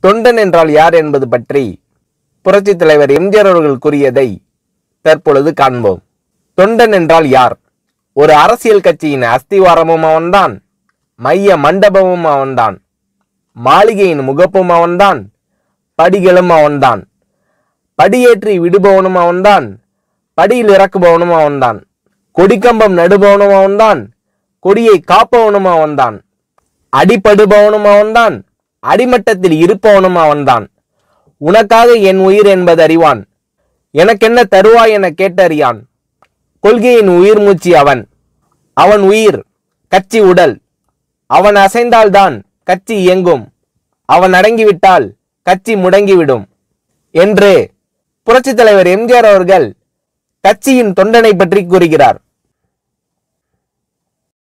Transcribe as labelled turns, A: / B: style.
A: தொண்டன் என்றால் யார் என்பது பற்றி புரட்சித் தலைவர் எம்ஜிஆர் அவர்கள் கூறியதை தற்பொழுது காண்போம் தொண்டன் என்றால் யார் ஒரு அரசியல் கட்சியின் அஸ்திவாரமும் அவன்தான் மைய மண்டபமும் அவன்தான் மாளிகையின் முகப்பும் அவன்தான் படிகளும் அவன்தான் படியேற்றி விடுபவனும் அவன்தான் படியில் இறக்குபவனும் அவன்தான் கொடிக்கம்பம் நடுபவனும் அவன்தான் கொடியை காப்பவனும் அவன்தான் அடிபடுபவனும் அவன்தான் அடிமட்டத்தில் இருப்பவனும் அவன்தான் உனக்காக என் உயிர் என்பது அறிவான் எனக்கென்ன தருவாய் என கேட்டறியான் கொள்கையின் உயிர் மூச்சு அவன் அவன் உயிர் கட்சி உடல் அவன் அசைந்தால்தான் கட்சி இயங்கும் அவன் அடங்கிவிட்டால் கட்சி முடங்கிவிடும் என்று புரட்சித் தலைவர் எம்ஜிஆர் அவர்கள் கட்சியின் தொண்டனை பற்றி கூறுகிறார்